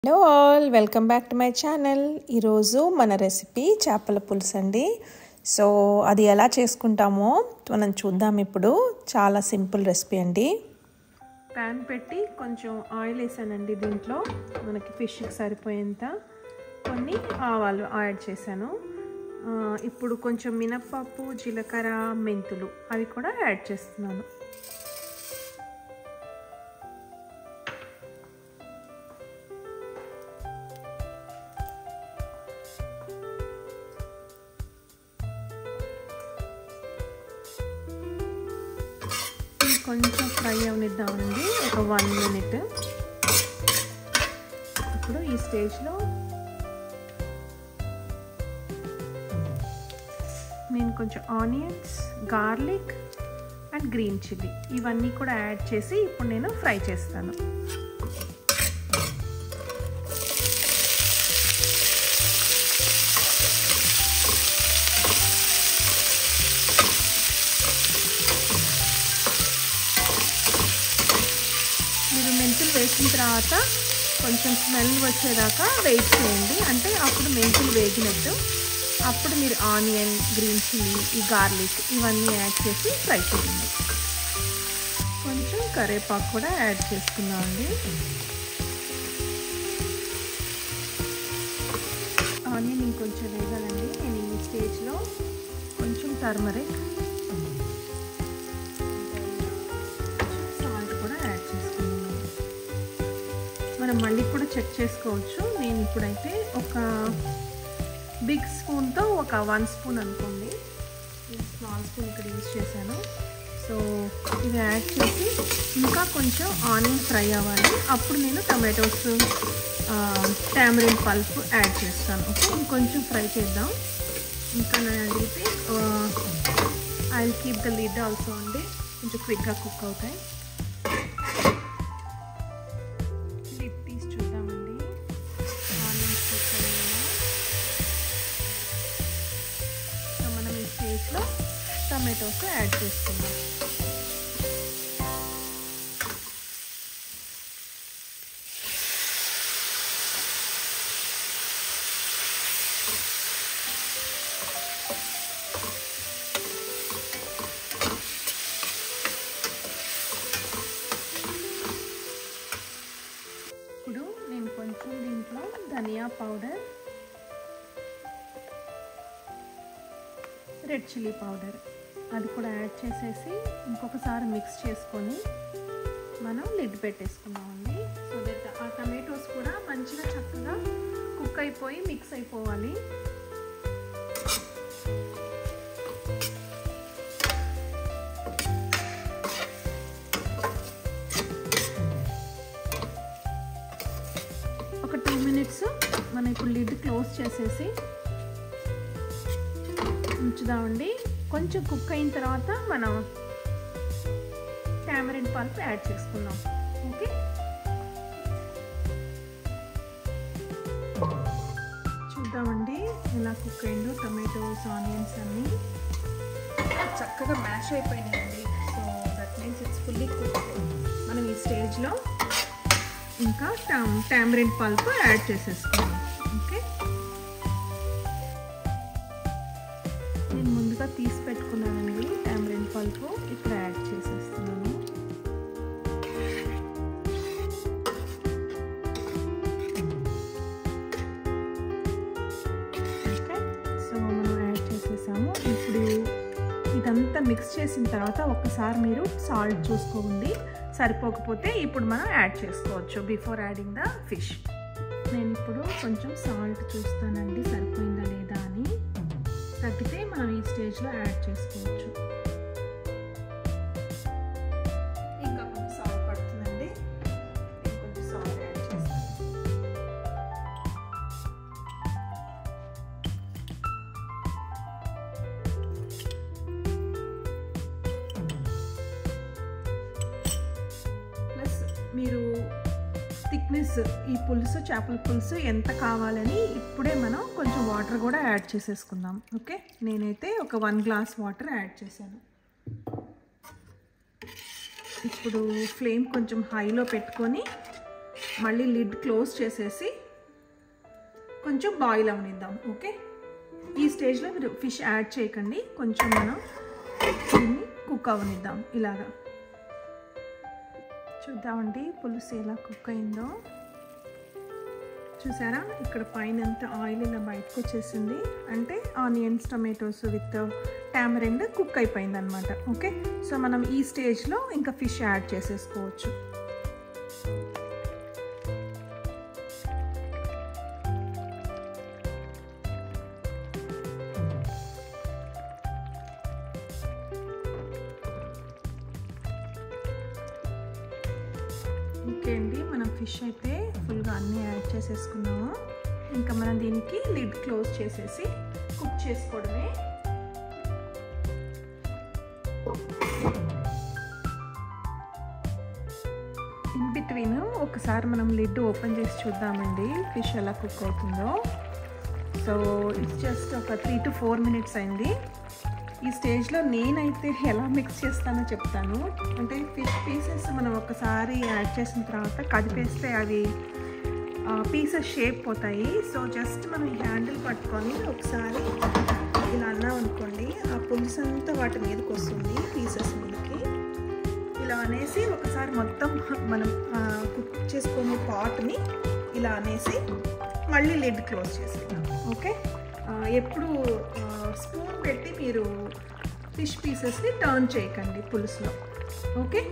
hello all welcome back to my channel ఈరోజు మన recipe చేపల పులుసు అండి సో అది ఎలా చేసుకుంటామో మనం చూద్దాం ఇప్పుడు చాలా సింపుల్ రెసిపీ అండి ప్యాన్ పెట్టి కొంచెం ఆయిల్ వేసానండి దీంట్లో మనకి ఫిష్కి సరిపోయేంత కొన్ని ఆవాలు యాడ్ చేశాను ఇప్పుడు కొంచెం మినప్పప్పు జీలకర్ర మెంతులు అవి కూడా యాడ్ చేస్తున్నాను కొంచెం ఫ్రై అవనిద్దామండి ఒక వన్ మినిట్ ఇప్పుడు ఈ స్టేజ్లో నేను కొంచెం onions garlic and green chilli ఇవన్నీ కూడా యాడ్ చేసి ఇప్పుడు నేను ఫ్రై చేస్తాను మీరు మెంతులు వేసిన తర్వాత కొంచెం స్మెల్ వచ్చేదాకా వెయిట్ చేయండి అంటే అప్పుడు మెంతులు వేగినట్టు అప్పుడు మీరు ఆనియన్ గ్రీన్ చిల్లీ ఈ గార్లిక్ ఇవన్నీ యాడ్ చేసి ఫ్రై చేయండి కొంచెం కరివేపాకు కూడా యాడ్ చేసుకుందామండి ఆనియన్ ఇంకొంచెం వేగాలండి నేను ఈ స్టేజ్లో కొంచెం టర్మరిక్ సాల్ట్ కూడా యాడ్ చేసుకున్నాను మనం మళ్ళీ కూడా చెక్ చేసుకోవచ్చు నేను ఇప్పుడైతే ఒక బిగ్ స్పూన్తో ఒక వన్ స్పూన్ అనుకోండి స్మాల్ స్పూన్ ఇక్కడ యూజ్ చేశాను సో ఇది యాడ్ చేసి ఇంకా కొంచెం ఆనియన్ ఫ్రై అవ్వాలి అప్పుడు నేను టమాటోస్ టామరిన్ పల్ప్ యాడ్ చేస్తాను ఓకే ఇంకొంచెం ఫ్రై చేద్దాం ఇంకా నేను అడిగితే I will keep the lid also అండి కొంచెం క్విక్గా కుక్ అవుతాయి లిడ్ తీసి చూద్దామండి ఆనియన్స్ కుక్ సో మనం ఈ స్టేజ్లో టమాటోస్ యాడ్ చేసుకుందాం ఇప్పుడు నేను కొంచెం దీంట్లో ధనియా పౌడర్ రెడ్ చిల్లీ పౌడర్ అది కూడా యాడ్ చేసేసి ఇంకొకసారి మిక్స్ చేసుకొని మనం లిడ్ పెట్టేసుకున్నామండి సో దట్ ఆ టమాటోస్ కూడా మంచిగా చక్కగా కుక్ అయిపోయి మిక్స్ అయిపోవాలి ఒక టూ మినిట్స్ మనం ఇప్పుడు లిడ్ క్లోజ్ చేసేసి ఉంచుదామండి కొంచెం కుక్ అయిన తర్వాత మనం టామరిన్ పల్ప్ యాడ్ చేసుకుందాం ఓకే చూద్దామండి ఎలా కుక్ అయిందో టమాటోస్ ఆనియన్స్ అన్నీ చక్కగా మ్యాష్ అయిపోయినాయండి so that means it's fully cook మనం ఈ స్టేజ్లో ఇంకా టామ్ టామరిన్ పల్ప్ యాడ్ చేసేసుకుందాం ఓకే నేను ముందుగా తీసి పెట్టుకున్నానండి టామరిన్ పల్ప్ ఇప్పుడు యాడ్ చేసేస్తున్నాను ఓకే సో మనం యాడ్ చేసేసాము ఇప్పుడు ఇదంతా మిక్స్ చేసిన తర్వాత ఒక్కసారి మీరు సాల్ట్ చూసుకోండి సరిపోకపోతే ఇప్పుడు మనం యాడ్ చేసుకోవచ్చు బిఫోర్ యాడింగ్ ద ఫిష్ నేను ఇప్పుడు కొంచెం సాల్ట్ చూస్తానండి సరిపోయిందా లేదా అని తగ్గితే మనం ఈ స్టేజ్లో యాడ్ చేసుకోవచ్చు ఇంకా కొంచెం సాల్ట్ పడుతుందండి నేను కొంచెం సాల్ట్ యాడ్ చేస్తాను ప్లస్ మీరు థిక్నెస్ ఈ పులుసు చేపల పులుసు ఎంత కావాలని ఇప్పుడే మనం కొంచెం వాటర్ కూడా యాడ్ చేసేసుకుందాం ఓకే నేనైతే ఒక వన్ గ్లాస్ వాటర్ యాడ్ చేశాను ఇప్పుడు ఫ్లేమ్ కొంచెం హైలో పెట్టుకొని మళ్ళీ లిడ్ క్లోజ్ చేసేసి కొంచెం బాయిల్ అవనిద్దాం ఓకే ఈ స్టేజ్లో మీరు ఫిష్ యాడ్ చేయకండి కొంచెం మనం దీన్ని కుక్ అవనిద్దాం ఇలాగా చూద్దామండి పులుసు ఎలా కుక్ అయిందో చూసారా ఇక్కడ పైన ఎంత ఆయిల్ ఇలా బయటకు వచ్చేసింది అంటే onions tomatoes with tamarind cook అయిపోయింది అనమాట ఓకే సో మనం ఈ స్టేజ్లో ఇంకా ఫిష్ యాడ్ చేసేసుకోవచ్చు ఓకే అండి మనం ఫిష్ అయితే ఫుల్గా అన్నీ యాడ్ చేసేసుకున్నాము ఇంకా మనం దీనికి లిడ్ క్లోజ్ చేసేసి కుక్ చేసుకోవడమే ఇన్ బిట్వీన్ ఒకసారి మనం లిడ్ ఓపెన్ చేసి చూద్దామండి ఫిష్ ఎలా కుక్ అవుతుందో సో ఇట్స్ జస్ట్ ఒక త్రీ టు ఫోర్ మినిట్స్ అయింది ఈ స్టేజ్లో నేనైతే ఎలా మిక్స్ చేస్తానో చెప్తాను అంటే ఫిష్ పీసెస్ మనం ఒకసారి యాడ్ చేసిన తర్వాత కదిపేస్తే అవి పీసెస్ షేప్ పోతాయి సో జస్ట్ మనం ఈ హ్యాండిల్ పట్టుకొని ఒకసారి ఇలా అన్నాం అనుకోండి ఆ పులుసు అంతా వాటి మీదకి వస్తుంది పీసెస్ మీదకి ఇలా అనేసి ఒకసారి మొత్తం మనం కుక్ చేసుకునే పాట్ని ఇలా అనేసి మళ్ళీ లిడ్ క్లోజ్ చేసేద్దాం ఓకే ఎప్పుడు స్పూన్ పెట్టి మీరు ఫిష్ పీసెస్ని టర్న్ చేయకండి పులుసులో ఓకే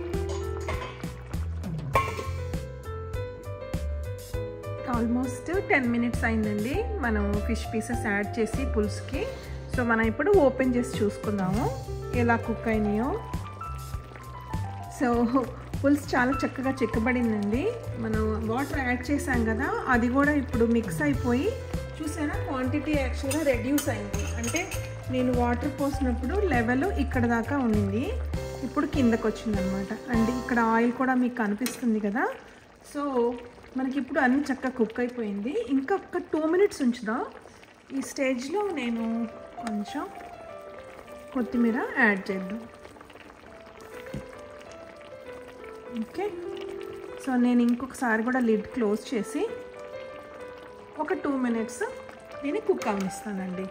ఆల్మోస్ట్ టెన్ మినిట్స్ అయిందండి మనం ఫిష్ పీసెస్ యాడ్ చేసి పులుసుకి సో మనం ఇప్పుడు ఓపెన్ చేసి చూసుకుందాము ఎలా కుక్ అయినాయో సో పులుసు చాలా చక్కగా చిక్కబడిందండి మనం వాటర్ యాడ్ చేసాం కదా అది కూడా ఇప్పుడు మిక్స్ అయిపోయి చూసారా క్వాంటిటీ యాక్చువల్గా రెడ్యూస్ అయింది అంటే నేను వాటర్ పోసినప్పుడు లెవెల్ ఇక్కడ దాకా ఉండింది ఇప్పుడు కిందకు వచ్చిందనమాట అండ్ ఇక్కడ ఆయిల్ కూడా మీకు కనిపిస్తుంది కదా సో మనకి ఇప్పుడు అన్ని చక్కగా కుక్ అయిపోయింది ఇంకా ఒక టూ మినిట్స్ ఉంచుదాం ఈ స్టేజ్లో నేను కొంచెం కొత్తిమీర యాడ్ చేద్దాం ఓకే సో నేను ఇంకొకసారి కూడా లిడ్ క్లోజ్ చేసి ఒక టూ మినిట్స్ నేను కుక్ అవనిస్తానండి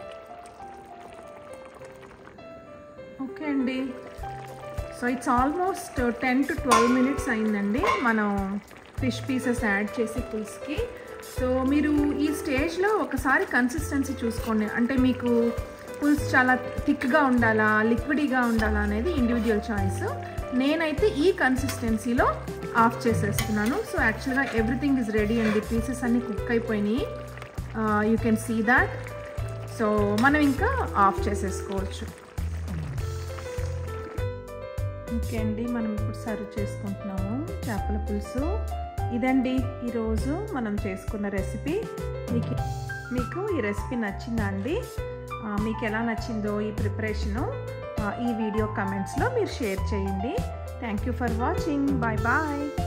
ఓకే అండి so it's almost ten to twelve minutes అయిందండి మనం ఫిష్ పీసెస్ యాడ్ చేసి పులుసుకి సో మీరు ఈ స్టేజ్లో ఒకసారి కన్సిస్టెన్సీ చూసుకోండి అంటే మీకు పులుసు చాలా థిక్గా ఉండాలా లిక్విడీగా ఉండాలా అనేది ఇండివిజువల్ చాయిస్ నేనైతే ఈ కన్సిస్టెన్సీలో ఆఫ్ చేసేస్తున్నాను సో యాక్చువల్గా ఎవ్రీథింగ్ ఇస్ రెడీ అండి పీసెస్ అన్నీ కుక్ అయిపోయినాయి you can see that so మనం ఇంకా ఆఫ్ చేసేసుకోవచ్చు ఓకే అండి మనం ఇప్పుడు సర్వ్ చేసుకుంటున్నాము చేపల పులుసు ఇదండి ఈరోజు మనం చేసుకున్న రెసిపీ మీకు మీకు ఈ రెసిపీ నచ్చిందా అండి మీకు ఎలా నచ్చిందో ఈ ప్రిపరేషను ఈ వీడియో కమెంట్స్లో మీరు షేర్ చేయండి thank you for watching bye bye